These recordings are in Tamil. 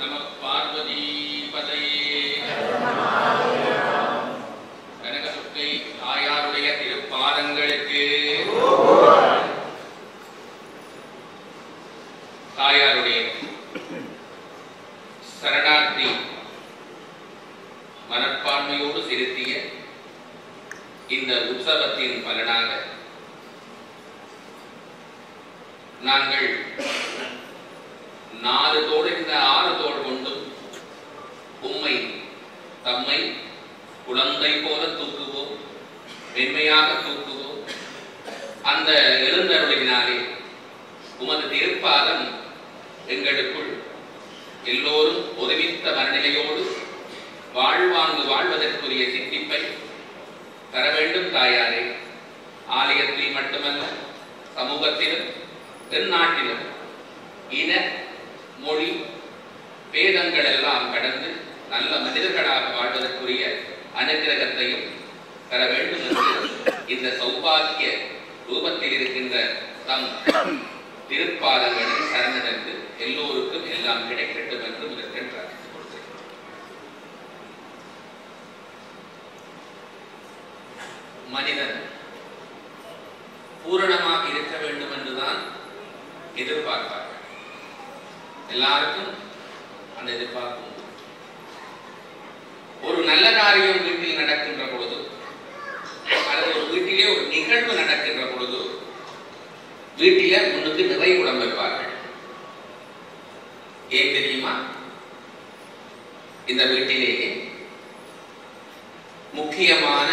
நம பார்வதி பதையே கனகசுக்கை தாயாருடைய திருப்பாதங்களுக்கு தாயாருடைய சரணார்த்தி மனப்பான்மையோடு செலுத்திய இந்த உற்சவத்தின் பலனாக நாங்கள் நாலு தோடு இந்த ஆறு தோடு கொண்டும் உம்மை தம்மை குழந்தை போல தூக்குவோம் மென்மையாக தூக்குவோம் அந்த எழுந்தருளினாலே உமது திருப்பாதம் எங்களுக்குள் எல்லோரும் உதவித்த மனநிலையோடு வாழ்வாங்கு வாழ்வதற்குரிய சித்திப்பை தர வேண்டும் தாயாரே ஆலயத்தில் மட்டுமல்ல சமூகத்திலும் தென்னாட்டிலும் இன மொழி பேதங்கள் எல்லாம் கடந்து நல்ல மனிதர்களாக வாழ்வதற்குரிய அனுகிரகத்தையும் தர வேண்டும் என்று இந்த சௌபாகிய ரூபத்தில் இருக்கின்ற தம் திருப்பாதங்களில் சரணடைந்து எல்லோருக்கும் எல்லாம் கிடைக்கட்டும் என்று முதற்கண் பிரார்த்தித்துக் கொள்கிறேன் மனிதன் பூரணமாக இருக்க வேண்டும் என்றுதான் எதிர்பார்ப்பார்கள் எல்லாருக்கும் அந்த எதிர்பார்ப்பு உண்டு. ஒரு நல்ல காரியம் வீட்டில் நடக்கின்ற பொழுது அல்லது ஒரு வீட்டிலே ஒரு நிகழ்வு நடக்கின்ற பொழுது வீட்டில முன்னுக்கு நிறைகுடம் வைப்பார்கள் ஏன் தெரியுமா இந்த வீட்டிலேயே முக்கியமான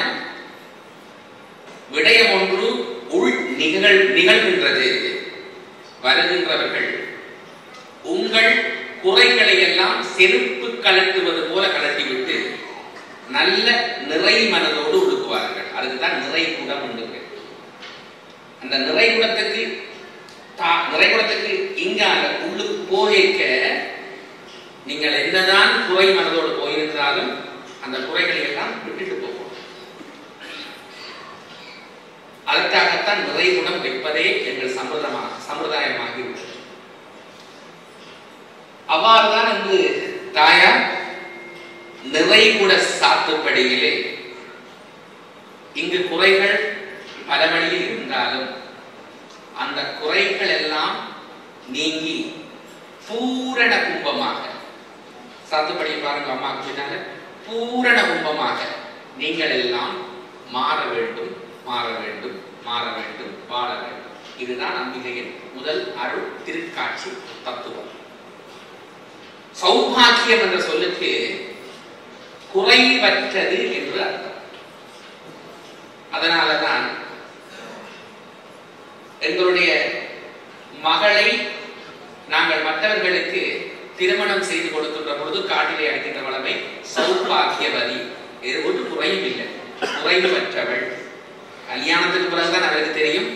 விடயம் ஒன்று உள் நிகழ் நிகழ்கின்றது வருகின்றவர்கள் உங்கள் குறைகளை எல்லாம் செருப்பு கலட்டுவது போல கலட்டிவிட்டு நல்ல நிறை மனதோடு ஒடுக்குவார்கள் அதுக்குதான் நிறை குடம் உண்டு அந்த நிறைகுடத்துக்கு தா- நிறைகுடத்துக்கு இங்க அந்த உள்ளுக்கு போகைக்க நீங்கள் என்னதான் குறை மனதோடு போயிருந்தாலும் அந்த குறைகளை எல்லாம் விட்டுட்டு போகும் அதற்காகத்தான் நிறைகுடம் வைப்பதே எங்கள் சம்பிரதமாக சம்பிரதாயமாகி உள்ளது அவ்வாறுதான் என்று தாயார் நிறைகுட சாத்துப்படியிலே இங்கு குறைகள் பல வழியில் இருந்தாலும் அந்த குறைகள் எல்லாம் நீங்கி பூரண கும்பமாக சாத்துப்படி பாருங்க அம்மா சொன்னாங்க பூரண கும்பமாக நீங்கள் எல்லாம் மாற வேண்டும் மாற வேண்டும் மாற வேண்டும் வாழ வேண்டும் இதுதான் அம்பிகையின் முதல் அருள் திருக்காட்சி தத்துவம் சௌபாக்கியம் என்ற சொல்லுக்கு குறைவற்றது என்று அர்த்தம் அதனாலதான் எங்களுடைய மகளை நாங்கள் மற்றவர்களுக்கு திருமணம் செய்து கொடுக்கின்ற பொழுது காட்டிலே அடிக்கின்ற வளமை சௌபாக்கியவதி இது ஒன்று குறையும் இல்லை குறைவற்றவள் கல்யாணத்துக்கு பிறகுதான் அவருக்கு தெரியும்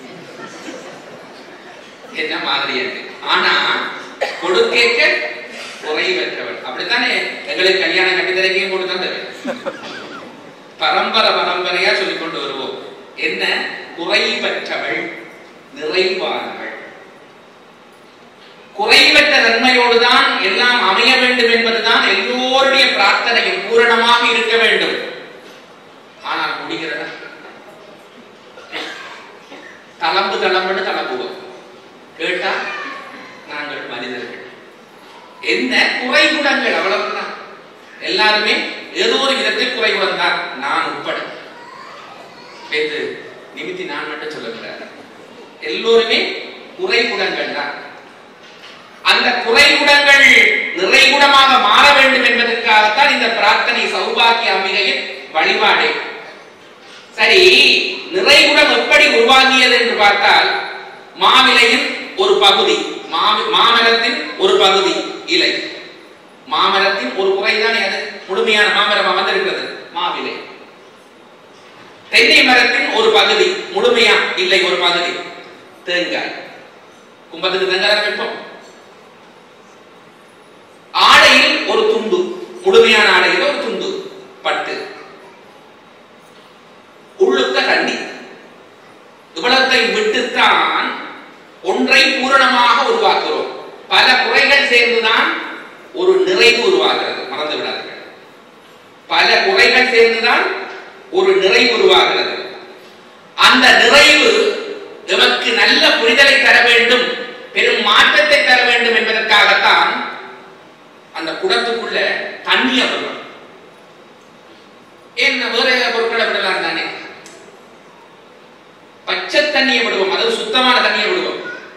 என்ன மாதிரி என்று ஆனா கொடுக்க குறைவற்றவள் அப்படித்தானே எங்களுக்கு கல்யாணம் கட்டித்தரைக்கையும் கொண்டு தந்தவள் பரம்பரை பரம்பரையா சொல்லிக் கொண்டு வருவோம் என்ன குறைவற்றவள் நிறைவானவள் குறைவற்ற நன்மையோடுதான் எல்லாம் அமைய வேண்டும் என்பதுதான் எல்லோருடைய பிரார்த்தனையும் பூரணமாக இருக்க வேண்டும் ஆனால் முடிகிறதா தளம்பு தளம்புன்னு தளம்புவோம் கேட்டா நாங்கள் மனிதர்கள் என்ன குறைகுடங்கள் அவ்வளவுதான் எல்லாருமே ஏதோ ஒரு விதத்தில் குறைகுடம் தான் நான் உட்பட பேத்து நிமித்தி நான் மட்டும் சொல்லக்கூடாது எல்லோருமே குறைகுடங்கள் தான் அந்த குறைகுடங்கள் நிறைகுடமாக மாற வேண்டும் என்பதற்காகத்தான் இந்த பிரார்த்தனை சௌபாக்கிய அம்பிகையின் வழிபாடு சரி நிறைகுடம் எப்படி உருவாகியது என்று பார்த்தால் மாவிலையின் ஒரு பகுதி மாவி- மாமரத்தின் ஒரு பகுதி இலை மாமரத்தின் ஒரு குறைதானே அது முழுமையான மாமரம் வந்திருக்கிறது மாவிலை தென்னை மரத்தின் ஒரு பகுதி முழுமையா இல்லை ஒரு பகுதி தேங்காய் கும்பத்துக்கு தேங்காய் வைப்போம் ஆடையில் ஒரு துண்டு முழுமையான ஆடையில் ஒரு துண்டு பட்டு உள்ளுக்க தண்ணி இவ்வளத்தை விட்டுத்தான் ஒன்றை பூரணமாக உருவாக்குறோம் பல குறைகள் சேர்ந்துதான் ஒரு இருந்துதான் ஒரு நிறைவு உருவாகிறது அந்த நிறைவு எமக்கு நல்ல புரிதலை தர வேண்டும் பெரும் மாற்றத்தை தர வேண்டும் என்பதற்காகத்தான் அந்த குடத்துக்குள்ள தண்ணிய விடுறோம் ஏன் வேற பொருட்களை விடலாம் தானே பச்சை தண்ணியை விடுவோம் அதாவது சுத்தமான தண்ணியை விடுவோம்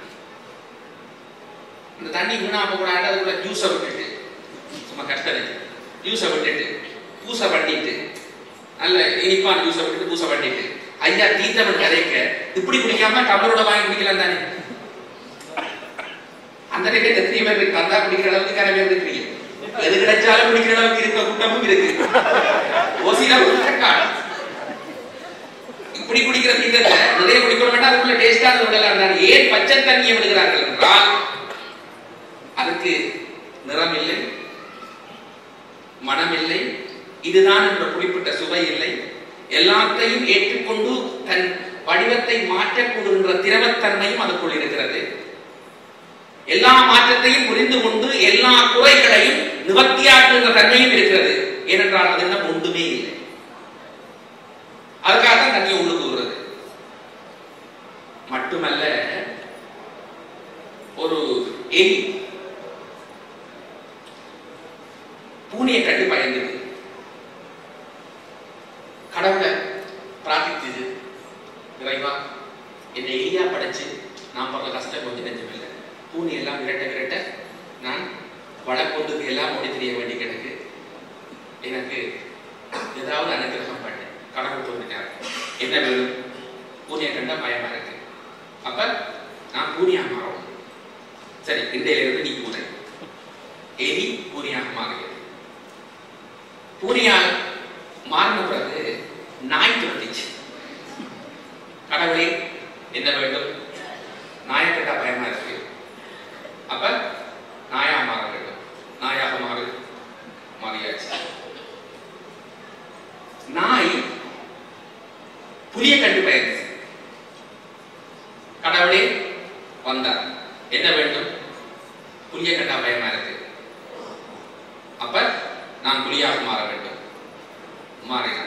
இந்த தண்ணி வீணாம கூடாது அதுக்குள்ள ஜூஸை விட்டுட்டு சும்மா கஷ்டம் ஜூஸை விட்டுட்டு பூசை பண்ணிட்டு நல்ல இனிப்பான ஜூஸை விட்டுட்டு பூசை பண்ணிட்டு ஐயா தீத்தவன் கதைக்க இப்படி குடிக்காம டம்ளரோட வாங்கி குடிக்கலாம் தானே அந்த நேரத்தில் எத்தனை பேர் இருக்கு தந்தா குடிக்கிற அளவுக்கு கரை பேர் இருக்கிறீங்க எது கிடைச்சாலும் குடிக்கிற அளவுக்கு இருக்கிற கூட்டமும் இருக்கு ஓசியில இப்படி குடிக்கிற தீர்த்தத்தை நிறைய குடிக்க வேண்டாம் அதுக்குள்ள டேஸ்டா விடலாம் தானே ஏன் பச்சை தண்ணியை விடுகிறார்கள் என்றால் அதுக்கு நிறம் இல்லை மனம் இல்லை இதுதான் என்ற குறிப்பிட்ட சுவை இல்லை எல்லாத்தையும் ஏற்றுக்கொண்டு தன் வடிவத்தை மாற்றக்கூடுகின்ற திரவத்தன்மையும் அதுக்குள் இருக்கிறது எல்லா மாற்றத்தையும் புரிந்து கொண்டு எல்லா குறைகளையும் நிவர்த்தியாக்குகின்ற தன்மையும் இருக்கிறது ஏனென்றால் அது என்ன ஒன்றுமே இல்லை அதுக்காக தான் தண்ணியை உள்ளுக்கு விடுறது மட்டுமல்ல ஒரு எலி பூனையை கண்டு பயந்தது கடவுளை பிரார்த்தித்தது இறைவா என்னை எலியா படைச்சு நான் படுற கஷ்டம் கொஞ்சம் நெஞ்சமில்லை பூனை எல்லாம் விரட்ட விரட்ட நான் வடக்கொண்டுக்கு எல்லாம் ஓடி தெரிய வேண்டி கிடக்கு எனக்கு ஏதாவது அனுகிரகம் பண்ணு கடவுள் தோன்றினார் என்ன வேணும் பூனையை கண்டா பயமா இருக்கு அப்ப நான் பூனியா மாறும் சரி இன்றையில இருந்து நீ பூனை எலி பூனியாக மாறுகிறது பூனியால் மாறின பிறகு நாய் தோன்றிச்சு கடவுளே என்ன வேண்டும் நாயை கண்டா பயமா இருக்கு அப்ப நாயா மாற வேண்டும் நாயாக மாறு மாறியாச்சு நாய் புலிய கண்டு பயந்து கடவுளே வந்தார் என்ன வேண்டும் புலிய கண்டா பயமா இருக்கு அப்ப நான் புலியாக மாற வேண்டும் மாறினார்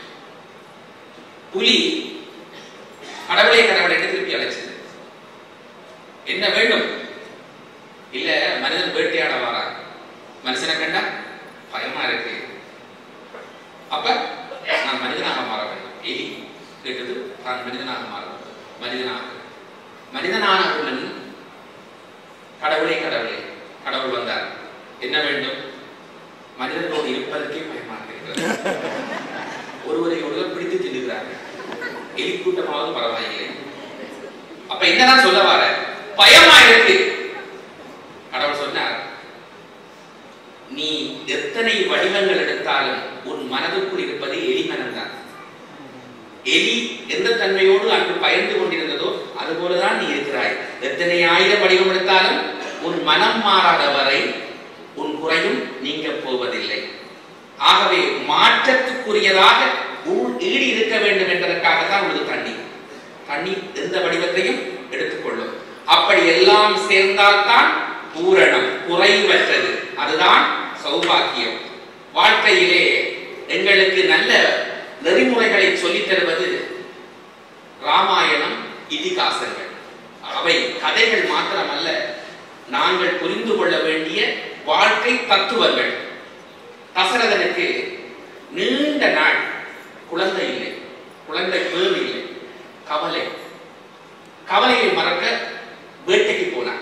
புலி கடவுளே கடவுளை திருப்பி அழைச்சது என்ன வேண்டும் இல்ல மனிதன் வேட்டையாட வாரா மனுஷனை கண்டா பயமா இருக்கு அப்ப நான் மனிதனாக மாற வேண்டும் எலி கேட்டது நான் மனிதனாக மாற வேண்டும் மனிதனாக மனிதனானவுடன் கடவுளே கடவுளே கடவுள் வந்தார் என்ன வேண்டும் மனிதர்களோடு இருப்பதற்கே பயமாக இருக்கிறது ஒருவரை ஒருவர் பிடித்து தின்னுகிறார்கள் எலி கூட்டமாவது பரவாயில்லை அப்ப என்னதான் சொல்ல வர பயமா இருக்கு கடவுள் சொன்னார் நீ எத்தனை வடிவங்கள் எடுத்தாலும் உன் மனதுக்குள் இருப்பது எலி மனம்தான் எலி எந்த தன்மையோடு அன்று பயந்து கொண்டிருந்ததோ அதுபோலதான் நீ இருக்கிறாய் எத்தனை ஆயிரம் வடிவம் எடுத்தாலும் உன் மனம் மாறாத வரை உன் குறையும் நீங்க போவதில்லை ஆகவே மாற்றத்துக்குரியதாக உள் ஈடு இருக்க வேண்டும் என்பதற்காகத்தான் உள்ளது தண்ணி தண்ணி எந்த வடிவத்தையும் எடுத்துக்கொள்ளும் அப்படி எல்லாம் சேர்ந்தால்தான் பூரணம் குறைவற்றது அதுதான் சௌபாக்கியம் வாழ்க்கையிலே எங்களுக்கு நல்ல நெறிமுறைகளை சொல்லித் தருவது ராமாயணம் இதிகாசங்கள் அவை கதைகள் மாத்திரமல்ல நாங்கள் புரிந்து கொள்ள வேண்டிய வாழ்க்கை தத்துவங்கள் தசரதனுக்கு நீண்ட நாள் குழந்தை இல்லை குழந்தை பேர் இல்லை கவலை கவலையை மறக்க வேட்டைக்கு போனார்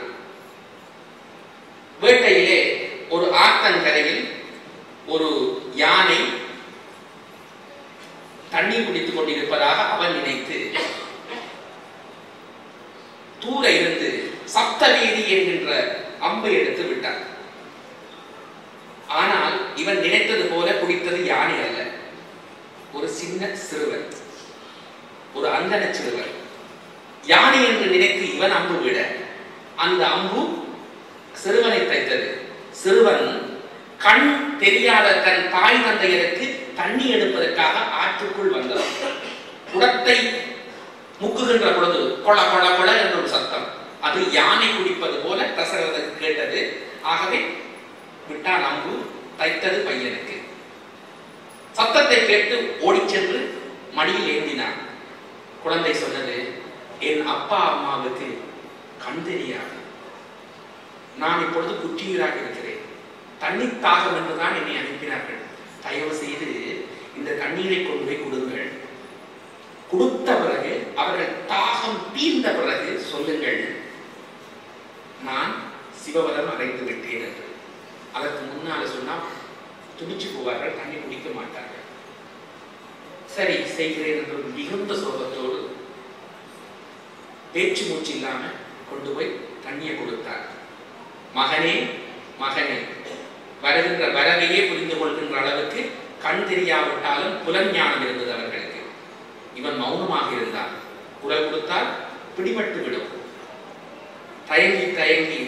வேட்டையிலே ஒரு ஆத்தங்கரையில் ஒரு யானை தண்ணீர் குடித்துக் கொண்டிருப்பதாக அவன் நினைத்து தூர இருந்து சப்தவேதி என்கின்ற அம்பை எடுத்து விட்டான் ஆனால் இவன் நினைத்தது போல குடித்தது யானை அல்ல ஒரு சின்ன சிறுவன் ஒரு அந்தன சிறுவன் யானை என்று நினைத்து இவன் அம்பு விட அந்த அம்பு சிறுவனை தைத்தது சிறுவன் கண் தெரியாத தன் தாய் தந்தையருக்கு தண்ணி எடுப்பதற்காக ஆற்றுக்குள் வந்தான் குடத்தை முக்குகின்ற பொழுது கொல கொல கொல என்ற ஒரு சத்தம் அது யானை குடிப்பது போல தசரதற்கு கேட்டது ஆகவே விட்டான் அம்பு தைத்தது பையனுக்கு சத்தத்தை கேட்டு ஓடிச் சென்று மடியில் ஏந்தினார் குழந்தை சொன்னது என் அப்பா அம்மாவுக்கு கண் தெரியாது நான் இப்பொழுது குற்றியூராக இருக்கிறேன் தண்ணீர் தாகம் என்றுதான் என்னை அனுப்பினார்கள் தயவு செய்து இந்த தண்ணீரை கொண்டு போய் கொடுங்கள் கொடுத்த பிறகு அவர்கள் தாகம் தீர்ந்த பிறகு சொல்லுங்கள் நான் சிவவரம் அடைந்து விட்டேன் என்று அதற்கு முன்னால சொன்னா துடிச்சு போவார்கள் தண்ணி குடிக்க மாட்டார்கள் சரி செய்கிறேன் என்று மிகுந்த சோகத்தோடு பேச்சு மூச்சு இல்லாம கொண்டு போய் தண்ணியை கொடுத்தார் மகனே மகனே வருகின்ற வரவையே புரிந்து கொள்கின்ற அளவுக்கு கண் தெரியாவிட்டாலும் புலஞானம் இருந்தது அவர்களுக்கு இவன் மௌனமாக இருந்தான் குரல் கொடுத்தால் பிடிபட்டு விடும் தயங்கி தயங்கி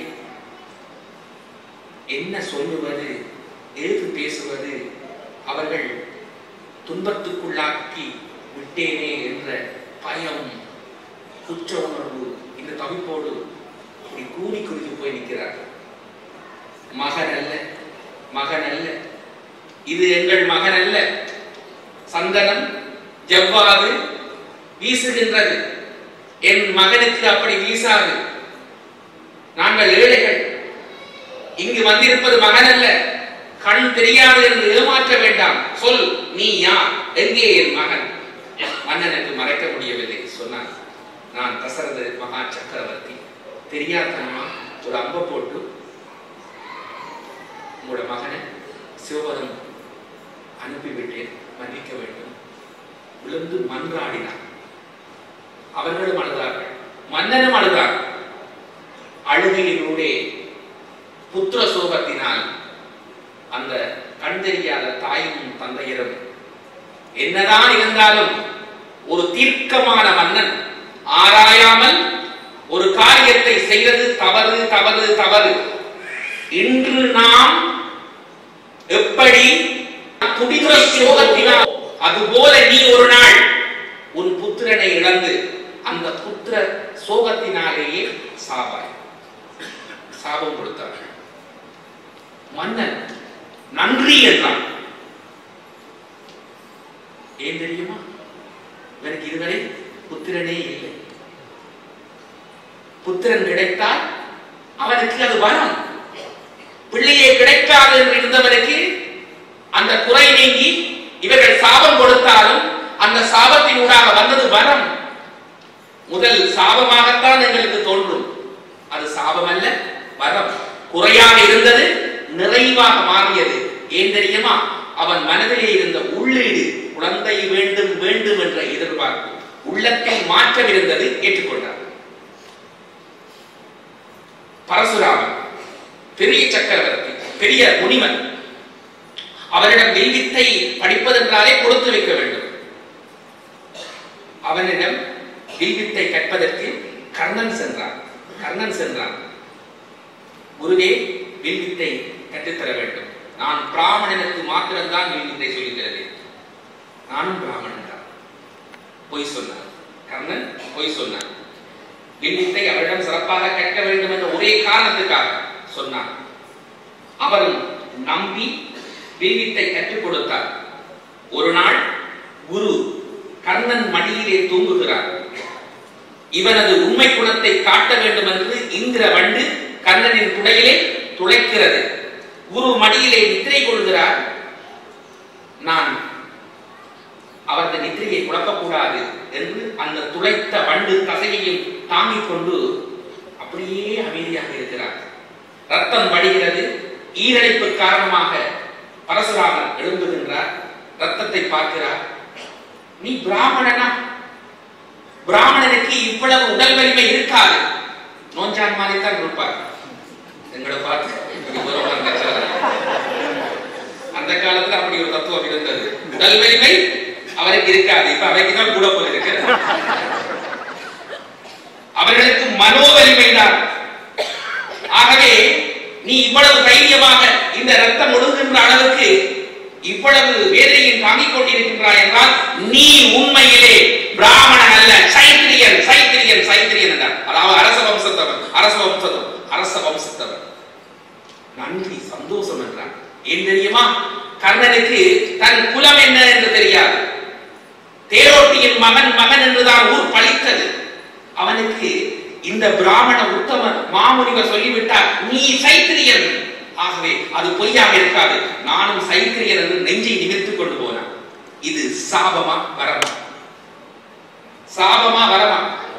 என்ன சொல்லுவது எது பேசுவது அவர்கள் துன்பத்துக்குள்ளாக்கி விட்டேனே என்ற பயம் குற்ற உணர்வு இந்த தவிப்போடு இப்படி கூனி குறுகி போய் நிற்கிறார் மகன் அல்ல மகன் அல்ல இது எங்கள் மகன் அல்ல சந்தனம் ஜவ்வாது வீசுகின்றது என் மகனுக்கு அப்படி வீசாது நாங்கள் ஏழைகள் இங்கு வந்திருப்பது மகன் அல்ல கண் தெரியாது என்று ஏமாற்ற வேண்டாம் சொல் நீ யார் எங்கே என் மகன் மன்னனுக்கு மறைக்க முடியவில்லை சொன்னான் நான் தசரத மகா சக்கரவர்த்தி தெரியாதனமா ஒரு அம்ப போட்டு உங்களோட மகனை சிவபதம் அனுப்பிவிட்டேன் மன்னிக்க வேண்டும் விழுந்து மன்றாடினார் அவர்களும் அழுதார்கள் மன்னனும் அழுதார் அழுகையினூடே புத்திர சோகத்தினால் அந்த கண் தெரியாத தாயும் தந்தையரும் என்னதான் இருந்தாலும் ஒரு தீர்க்கமான மன்னன் ஆராயாமல் ஒரு காரியத்தை செய்வது தவறு தவறு தவறு இன்று நாம் எப்படி துடித்த சோகத்தினால் அதுபோல நீ ஒரு நாள் உன் புத்திரனை இழந்து அந்த புத்திர சோகத்தினாலேயே சாவாய் சாபம் கொடுத்தார்கள் மன்னன் நன்றி என்றான் ஏன் தெரியுமா எனக்கு இதுவரை புத்திரனே இல்லை புத்திரன் கிடைத்தால் அவனுக்கு அது வரம் பிள்ளையே கிடைக்காது என்று இருந்தவனுக்கு அந்த குறை நீங்கி இவர்கள் சாபம் கொடுத்தாலும் அந்த சாபத்தினூடாக வந்தது வரம் முதல் சாபமாகத்தான் எங்களுக்கு தோன்றும் அது சாபம் அல்ல வரம் குறையாக இருந்தது நிறைவாக மாறியது ஏன் தெரியுமா அவன் மனதிலே இருந்த உள்ளீடு குழந்தை வேண்டும் வேண்டும் என்ற எதிர்பார்ப்பு உள்ளத்தில் மாற்றம் இருந்தது ஏற்றுக்கொண்டார் பரசுராமன் பெரிய சக்கரவர்த்தி பெரிய முனிவன் அவரிடம் வில்வித்தை படிப்பதென்றாலே கொடுத்து வைக்க வேண்டும் அவனிடம் வில்வித்தை கற்பதற்கு கர்ணன் சென்றான் கர்ணன் சென்றான் குருவே வில்வித்தை கற்றுத்தர வேண்டும் நான் பிராமணனுக்கு மாத்திரம்தான் வில்வித்தை சொல்லித் தருவேன் நானும் பிராமணன் தான் பொய் சொன்னான் கர்ணன் பொய் சொன்னான் வில்வித்தை அவரிடம் சிறப்பாக கற்க வேண்டும் என்ற ஒரே காரணத்துக்காக சொன்னான் அவரும் நம்பி வில்வித்தை கற்றுக் கொடுத்தார் ஒரு நாள் குரு கர்ணன் மடியிலே தூங்குகிறார் இவனது உண்மை குணத்தை காட்ட வேண்டும் என்று இந்திர வண்டு கர்ணனின் துடையிலே துளைக்கிறது குரு மடியிலே நித்திரை கொள்கிறார் நான் அவரது நித்திரையை குழப்பக்கூடாது என்று அந்த துளைத்த வண்டு தசையையும் தாங்கிக் கொண்டு அப்படியே அமைதியாக இருக்கிறார் ரத்தம் வடிகிறது ஈரழிப்பு காரணமாக பரசுராமன் எழும்புகின்றார் ரத்தத்தை பார்க்கிறார் நீ பிராமணனா பிராமணனுக்கு இவ்வளவு உடல் வலிமை இருக்காது நோஞ்சான் மாதிரி தான் இருப்பார் எங்களை பார்த்து இவர் ஒரு நட்சத்திரம். அந்த காலத்துல அப்படி ஒரு தத்துவம் இருந்தது உடல் வலிமை அவருக்கு இருக்காது இப்ப அவைக்கு தான் கூட போல இருக்கு அவர்களுக்கு மனோ வலிமை தான் ஆகவே நீ இவ்வளவு தைரியமாக இந்த ரத்தம் ஒடுங்குகின்ற அளவுக்கு இவ்வளவு வேதனையை தாங்கிக் கொண்டிருக்கின்றாய் என்றால் நீ உண்மையிலே பிராமணன் அல்ல சைத்திரியன் சைத்திரியன் சைத்திரியன் என்றார் அதாவது அரச வம்சத்தவன் அரச வம்சத்தவன் அரச வம்சத்தவன் நன்றி சந்தோஷம் என்றார் ஏன் தெரியுமா கர்ணனுக்கு தன் குலம் என்ன என்று தெரியாது தேரோட்டியின் மகன் மகன் என்றுதான் ஊர் பழித்தது அவனுக்கு இந்த பிராமண உத்தமர் மாமுனிவர் சொல்லிவிட்டார் நீ சைத்திரியன் ஆகவே அது பொய்யாக இருக்காது நானும் சைத்திரியன் என்று நெஞ்சை நிமிர்த்துக் கொண்டு போனான் இது சாபமா வரமா சாபமா வரமா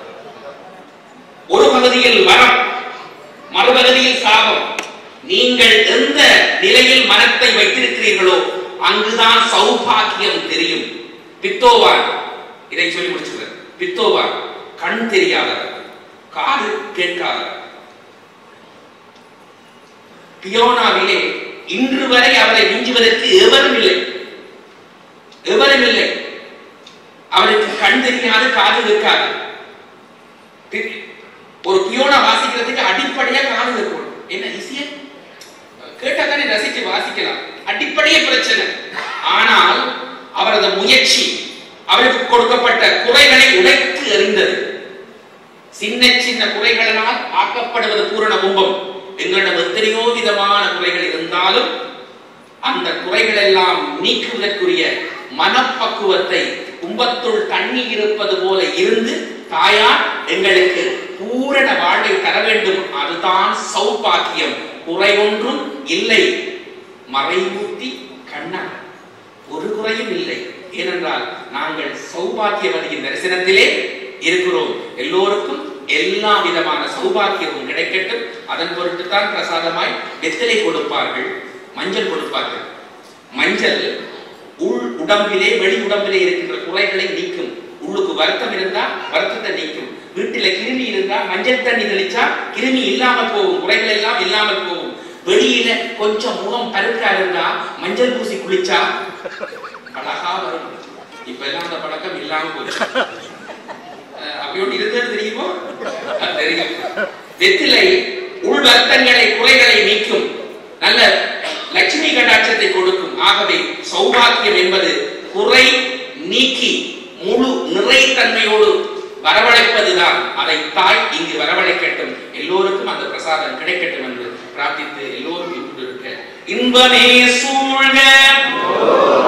ஒரு பகுதியில் வரம் மறுபகுதியில் சாபம் நீங்கள் எந்த நிலையில் மனத்தை வைத்திருக்கிறீர்களோ அங்குதான் சௌபாக்கியம் தெரியும் பித்தோவான் இதை சொல்லி முடிச்சுக்கிறேன் பித்தோவான் கண் தெரியாதவர் காது கேட்காதவர் பியோனாவிலே இன்று வரை அவரை மிஞ்சுவதற்கு எவரும் இல்லை எவரும் இல்லை அவருக்கு கண் தெரியாது காது இருக்காது பி- ஒரு பியோனா வாசிக்கிறதுக்கு அடிப்படையா காது இருக்கணும் என்ன ஈஸியா கேட்டா தானே ரசிச்சு வாசிக்கலாம் அடிப்படைய பிரச்சனை ஆனால் அவரது முயற்சி அவருக்கு கொடுக்கப்பட்ட குறைகளை உடைத்து எறிந்தது சின்ன சின்ன குறைகளினால் ஆக்கப்படுவது பூரண கும்பம் எங்களிடம் எத்தனையோ விதமான குறைகள் இருந்தாலும் அந்த குறைகள் எல்லாம் நீக்குவதற்குரிய மனப்பக்குவத்தை கும்பத்துள் தண்ணி இருப்பது போல இருந்து தாயார் எங்களுக்கு பூரண வாழ்வை தர வேண்டும் அதுதான் சௌபாக்கியம் குறை ஒன்றும் இல்லை மறைமூர்த்தி கண்ணன் ஒரு குறையும் இல்லை ஏனென்றால் நாங்கள் சௌபாக்கியவதியின் தரிசனத்திலே இருக்கிறோம் எல்லோருக்கும் எல்லா விதமான சௌபாக்கியமும் கிடைக்கட்டும் அதன் பொருட்டு தான் பிரசாதமாய் வெத்தலை கொடுப்பார்கள் மஞ்சள் கொடுப்பார்கள் மஞ்சள் உள் உடம்பிலே வெளி உடம்பிலே இருக்கின்ற குறைகளை நீக்கும் உள்ளுக்கு வருத்தம் இருந்தா வருத்தத்தை நீக்கும் வீட்டில கிருமி இருந்தா மஞ்சள் தண்ணி தெளிச்சா கிருமி இல்லாமல் போகும் குறைகள் எல்லாம் இல்லாமல் போகும் வெளியில கொஞ்சம் முகம் பருக்கா இருந்தா மஞ்சள் பூசி குளிச்சா அழகா வரும் இப்ப எல்லாம் அந்த பழக்கம் இல்லாம போச்சு அஹ் அப்படி ஒண்ணு இருந்தது தெரியுமோ அது தெரியும் வெத்திலை உள் வருத்தங்களை குறைகளை நீக்கும் நல்ல லட்சுமி கடாட்சத்தை கொடுக்கும் ஆகவே சௌபாக்கியம் என்பது குறை நீக்கி முழு நிறைத்தன்மையோடு வரவழைப்பதுதான் அதை தாய் இங்கு வரவழைக்கட்டும் எல்லோருக்கும் அந்த பிரசாதம் கிடைக்கட்டும் என்று பிரார்த்தித்து எல்லோரும் இன்புற்று இருக்க இன்பமே சூழ்க